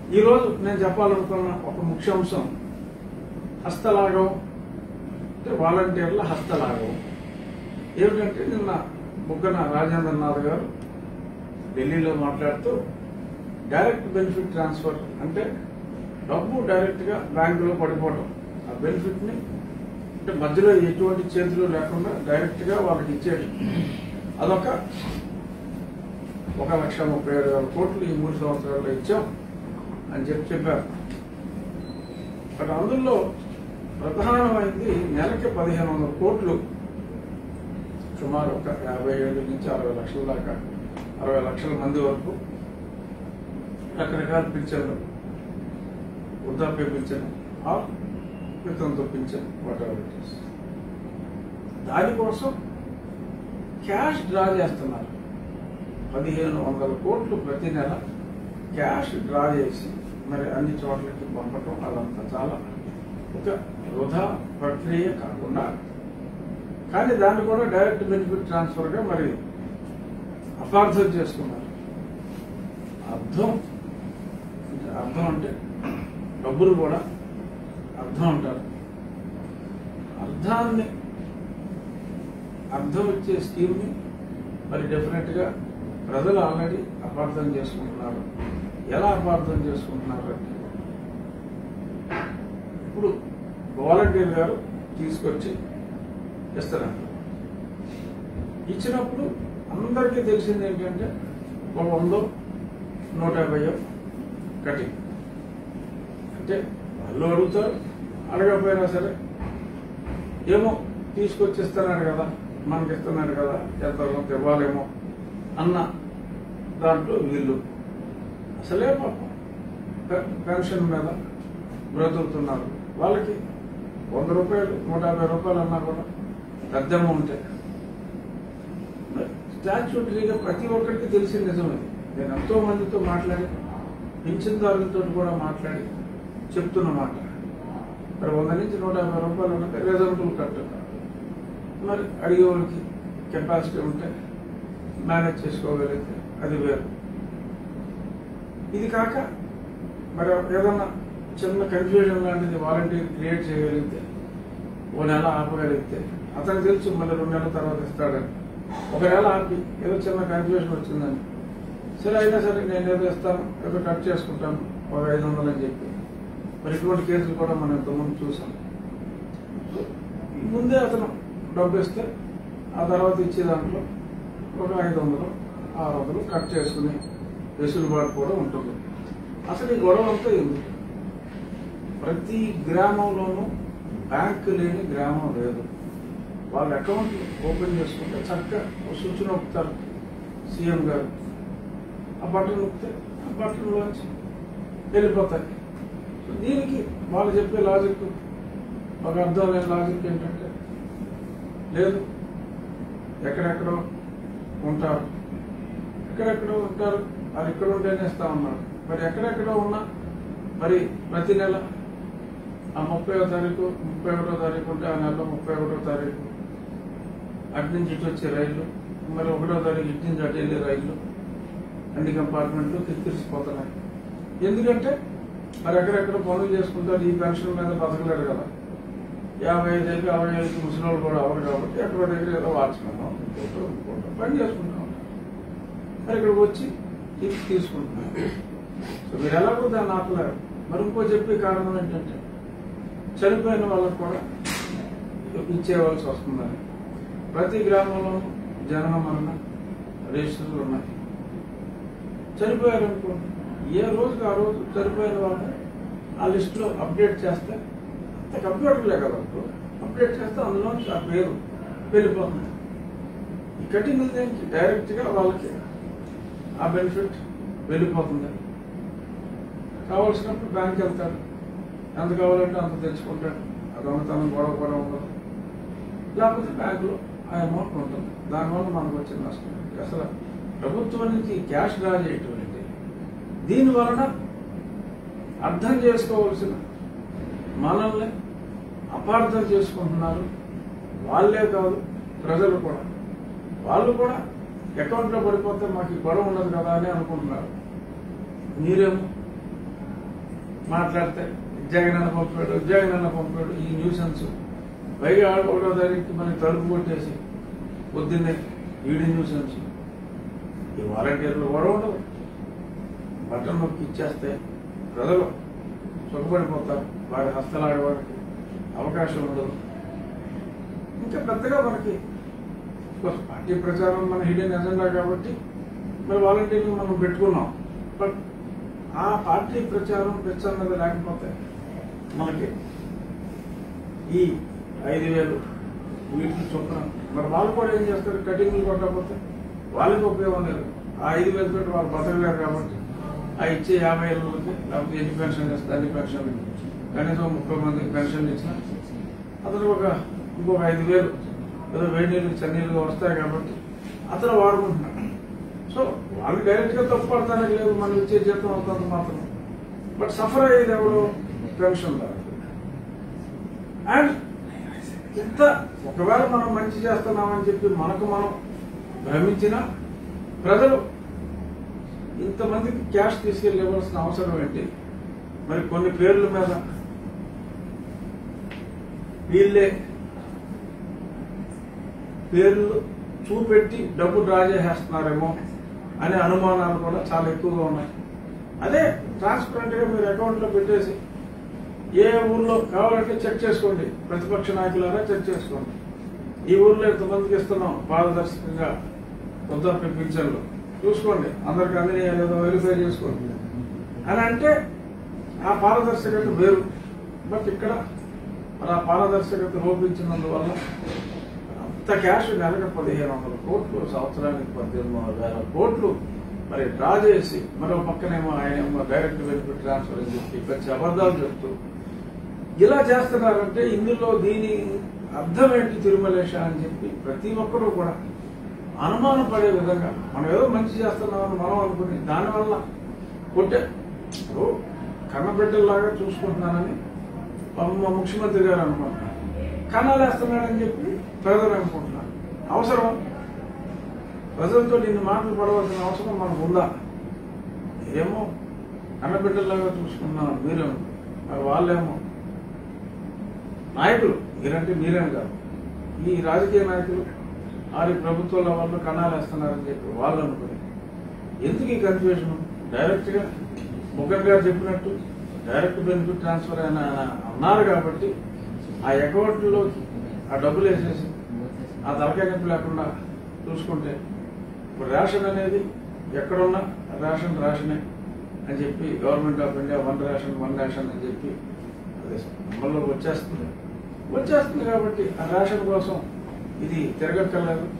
ఈరోజు నేను చెప్పాలనుకున్న ఒక ముఖ్యాంశం హస్తలాఘవం అంటే వాలంటీర్ల హస్తలాఘవం ఏమిటంటే నిన్న బుగ్గన రాజేంద్రనాథ్ గారు ఢిల్లీలో మాట్లాడుతూ డైరెక్ట్ బెనిఫిట్ ట్రాన్స్ఫర్ అంటే డబ్బు డైరెక్ట్ గా బ్యాంకులో పడిపోవడం ఆ బెనిఫిట్ ని అంటే మధ్యలో ఎటువంటి చేతులు లేకుండా డైరెక్ట్ గా వాళ్ళకి ఇచ్చేది అదొక ఒక లక్ష ముప్పై ఏడు వేల కోట్లు ఈ మూడు సంవత్సరాల్లో ఇచ్చాం అని చెప్పి చెప్పారు బట్ అందులో ప్రధానమైంది నెలకి పదిహేను వందల కోట్లు సుమారు ఒక యాభై ఏడు నుంచి అరవై లక్షల దాకా అరవై లక్షల మంది వరకు రకరకాల పింఛన్లు వృద్ధాప్య పింఛన్ ఆర్ వితంతు పింఛన్ వాట్ ఎవర్ ఇట్ ఇస్ దానికోసం క్యాష్ డ్రా చేస్తున్నారు పదిహేను వందల కోట్లు ప్రతి నెల క్యాష్ డ్రా చేసి మరి అన్ని చోట్లకి పంపటం అదంతా చాలా ఒక వృధా ప్రక్రియ కాకుండా కానీ దాన్ని కూడా డైరెక్ట్ బెనిఫిట్ ట్రాన్స్ఫర్ గా మరి అపార్థం చేసుకున్నారు అర్థం అంటే అర్థం అంటే డబ్బులు కూడా అర్థం అంటారు అర్థాన్ని అర్థం ఇచ్చే స్కీమ్ ని మరి డెఫినెట్ గా ప్రజలు ఆల్రెడీ అపార్థం చేసుకుంటున్నారు ఎలా అపార్థం చేసుకుంటున్నారు అంటే ఇప్పుడు వాలంటీర్ గారు తీసుకొచ్చి ఇస్తారంట ఇచ్చినప్పుడు అందరికీ తెలిసింది ఏంటంటే ఒక వందో నూట యాభైయో కటింగ్ అంటే వాళ్ళు అడుగుతారు అడగకపోయినా సరే ఏమో తీసుకొచ్చి ఇస్తున్నాడు కదా మనకి ఇస్తున్నాడు కదా ఎంత కొంత ఇవ్వాలేమో అన్న దాంట్లో వీళ్ళు అసలే పాపం పె- పెన్షన్ మీద బ్రతుకుతున్నారు వాళ్ళకి వంద రూపాయలు నూట యాభై రూపాయలు అన్నా కూడా పెద్ద అమౌంటే స్టాచ్యూటరీగా ప్రతి ఒక్కరికి తెలిసిన నిజం ఇది నేను ఎంతో మందితో మాట్లాడి పింఛన్దారులతో కూడా మాట్లాడి చెప్తున్న మాట మరి వంద నుంచి నూట యాభై రూపాయలు ఉంటే రీజనబుల్ కట్టు మరి అడిగే వాళ్ళకి కెపాసిటీ ఉంటే మేనేజ్ చేసుకోగలిగితే అది వేరు ఇది కాక మరి ఏదన్నా చిన్న కన్ఫ్యూజన్ లాంటిది వాలంటీర్ క్రియేట్ చేయగలిగితే ఓ నెల ఆపగలిగితే అతనికి తెలుసు మళ్ళీ రెండు నెలల తర్వాత ఇస్తాడని ఒక నెల ఆపి ఏదో చిన్న కన్ఫ్యూజన్ వచ్చిందని సరే అయినా సరే నేను ఏదో ఇస్తాను ఏదో కట్ చేసుకుంటాను ఒక ఐదు వందలు అని చెప్పి మరి ఇటువంటి కేసులు కూడా మనం ఇంతకుముందు చూసాం సో, ముందే అతను డబ్బు ఇస్తే ఆ తర్వాత ఇచ్చే దాంట్లో ఒక ఐదు వందలు ఆరు వందలు కట్ చేసుకుని వెసులుబాటు కూడా ఉంటుంది అసలు ఈ గొడవ అంతా ఎందుకు ప్రతి గ్రామంలోనూ బ్యాంక్ లేని గ్రామం లేదు వాళ్ళ అకౌంట్ ఓపెన్ చేసుకుంటే చక్కగా ఒక సూచన నొక్కుతారు సీఎం గారు ఆ బటన్ నొక్కితే ఆ బటన్లోంచి వెళ్ళిపోతాయి సో దీనికి వాళ్ళు చెప్పే లాజిక్ ఒక అర్థం లేని లాజిక్ ఏంటంటే లేదు ఎక్కడెక్కడో ఉంటారు ఎక్కడెక్కడో ఉంటారు అది ఇక్కడ ఉంటేనే ఇస్తా ఉన్నారు మరి ఎక్కడెక్కడో ఉన్నా మరి ప్రతి నెల ఆ ముప్పై తారీఖు ముప్పై ఒకటో తారీఖు ఉంటే ఆ నెలలో ముప్పై ఒకటో తారీఖు అటు నుంచి ఇటు వచ్చే రైళ్లు మరి ఒకటో తారీఖు ఇటు నుంచి అటు వెళ్ళే రైళ్లు అన్ని కంపార్ట్మెంట్లు కిక్కిరిసిపోతున్నాయి ఎందుకంటే మరి ఎక్కడెక్కడ పనులు చేసుకుంటారు ఈ పెన్షన్ మీద బతకలేరు కదా యాభై ఐదు ఏళ్ళు అరవై ఐదు ముసలి కూడా అవరు కాబట్టి ఎక్కడ దగ్గర ఏదో వాచుకున్నాం ఇంకోటో ఇంకోటో పని చేసుకుంటాం మరి ఇక్కడికి వచ్చి ఇది తీసుకుంటున్నాం సో మీరు ఎలాగో దాన్ని ఆపలేరు మరి ఇంకో చెప్పే కారణం ఏంటంటే చనిపోయిన వాళ్ళకు కూడా ఇచ్చేయవలసి వస్తుందని ప్రతి గ్రామంలోనూ జనన మరణ రిజిస్టర్లు ఉన్నాయి చనిపోయారు అనుకోండి ఏ రోజుకి ఆ రోజు చనిపోయిన వాళ్ళని ఆ లిస్టులో అప్డేట్ చేస్తే అంత కంప్యూటర్లే కదా ఇప్పుడు అప్డేట్ చేస్తే అందులో ఆ పేరు వెళ్ళిపోతుంది ఈ కటింగ్ దేనికి డైరెక్ట్ గా వాళ్ళకి ఆ బెనిఫిట్ వెళ్ళిపోతుంది కావాల్సినప్పుడు బ్యాంక్ వెళ్తాడు ఎంత కావాలంటే అంత తెచ్చుకుంటాడు ఆ దొంగతనం గొడవ కూడా ఉండదు లేకపోతే బ్యాంకులో ఆ అమౌంట్ ఉంటుంది దానివల్ల మనకు వచ్చిన నష్టం ఏంటి? అసలు ప్రభుత్వం నుంచి క్యాష్ డ్రా చేయటం ఏంటి దీని వలన అర్థం చేసుకోవాల్సిన మనల్ని అపార్థం చేసుకుంటున్నారు వాళ్ళే కాదు ప్రజలు కూడా వాళ్ళు కూడా అకౌంట్లో పడిపోతే మాకు ఈ గొడవ ఉండదు కదా అని అనుకుంటున్నారు మీరేమో మాట్లాడితే జగన్ అన్న పంపాడు జగన్ అన్న పంపాడు ఈ న్యూసెన్స్ పైగా ఒకటో తారీఖు మనకి తలుపు కొట్టేసి పొద్దున్నే ఈడి న్యూసెన్స్ ఈ వాలంటీర్లు కూడా ఉండదు బటన్ నొక్కి ఇచ్చేస్తే ప్రజలు సుఖపడిపోతారు వారి హస్తలాడేవాడికి అవకాశం ఉండదు ఇంకా పెద్దగా మనకి కోర్స్ పార్టీ ప్రచారం మన హిడెన్ ఎజెండా కాబట్టి మరి వాలంటీర్లు మనం పెట్టుకున్నాం బట్ ఆ పార్టీ ప్రచారం పెచ్చన్నది లేకపోతే మనకి ఈ ఐదు వేలు వీటికి చొప్పున మరి వాళ్ళు కూడా ఏం చేస్తారు కటింగ్లు కొట్టకపోతే వాళ్ళకి ఉపయోగం లేదు ఆ ఐదు వేలు పెట్టి వాళ్ళు బతకలేరు కాబట్టి ఆ ఇచ్చే యాభై ఏళ్ళకి లేకపోతే ఎన్ని పెన్షన్ ఇస్తారు అన్ని పెన్షన్ కనీసం ముప్పై మందికి పెన్షన్ ఇచ్చిన అతను ఒక ఇంకొక ఐదు వేలు ఏదో వేడి నీళ్ళు చన్నీళ్ళుగా వస్తాయి కాబట్టి అతను వాడుకుంటున్నాడు సో వాళ్ళు డైరెక్ట్ గా తప్పు పడతానికి లేదు మనం ఇచ్చే జీతం అంతంత మాత్రం బట్ సఫర్ అయ్యేది ఎవరు పెన్షన్ అండ్ ఇంత ఒకవేళ మనం మంచి చేస్తున్నామని చెప్పి మనకు మనం భ్రమించిన ప్రజలు ఇంతమందికి క్యాష్ తీసుకెళ్ళి ఇవ్వాల్సిన అవసరం ఏంటి మరి కొన్ని పేర్ల మీద వీళ్ళే పేర్లు చూపెట్టి డబ్బు డ్రా చేసేస్తున్నారేమో అనే అనుమానాలు కూడా చాలా ఎక్కువగా ఉన్నాయి అదే ట్రాన్స్పరెంట్ గా మీరు అకౌంట్ లో పెట్టేసి ఏ ఊర్లో కావాలంటే చెక్ చేసుకోండి ప్రతిపక్ష నాయకులారా చెక్ చేసుకోండి ఈ ఊర్లో ఎంతమందికి ఇస్తున్నాం పారదర్శకంగా వృద్ధాప్య పింఛన్లు చూసుకోండి అందరికి అందరి ఏదో వెరిఫై చేసుకోండి అని అంటే ఆ పారదర్శకత వేరు బట్ ఇక్కడ మరి ఆ పారదర్శకత లోపించినందువల్ల అంత క్యాష్ నెలకు పదిహేను వందల కోట్లు సంవత్సరానికి పద్దెనిమిది వేల కోట్లు మరి డ్రా చేసి మరో పక్కనేమో ఆయన డైరెక్ట్ బెనిఫిట్ ట్రాన్స్ఫర్ అని చెప్పి పెద్ద అబద్ధాలు చెప్తూ ఇలా చేస్తున్నారంటే ఇందులో దీని అర్థం ఏంటి తిరుమలేశ అని చెప్పి ప్రతి ఒక్కరూ కూడా అనుమానం పడే విధంగా మనం ఏదో మంచి చేస్తున్నామని మనం అనుకుని దానివల్ల కొట్టే ఇప్పుడు కన్నబిడ్డల్లాగా చూసుకుంటున్నానని పాపం మా ముఖ్యమంత్రి గారు అనుకుంటున్నారు కన్నాలు వేస్తున్నాడని చెప్పి ప్రజలు అనుకుంటున్నారు అవసరం ప్రజలతో ఇన్ని మాటలు పడవలసిన అవసరం మనకు ఉందా ఏమో కన్నబిడ్డల్లాగా చూసుకున్నాం మీరేమో మరి వాళ్ళేమో నాయకులు మీరంటే మీరేం కాదు ఈ రాజకీయ నాయకులు వారి ప్రభుత్వాల వాళ్ళు కణాలు వేస్తున్నారని చెప్పి వాళ్ళు అనుకుని ఎందుకు ఈ కన్ఫ్యూజన్ డైరెక్ట్ గా ముఖర్ గారు చెప్పినట్టు డైరెక్ట్ బెనిఫిట్ ట్రాన్స్ఫర్ అని ఆయన అన్నారు కాబట్టి ఆ అకౌంట్ లోకి ఆ డబ్బులు వేసేసి ఆ తలకాయ నొప్పి లేకుండా చూసుకుంటే ఇప్పుడు రేషన్ అనేది ఎక్కడున్నా రేషన్ రేషనే అని చెప్పి government of India one ration one ration అని చెప్పి అది అమల్లోకి వచ్చేస్తుంది వచ్చేస్తుంది కాబట్టి ఆ రేషన్ కోసం ఇది తిరగక్కర్లేదు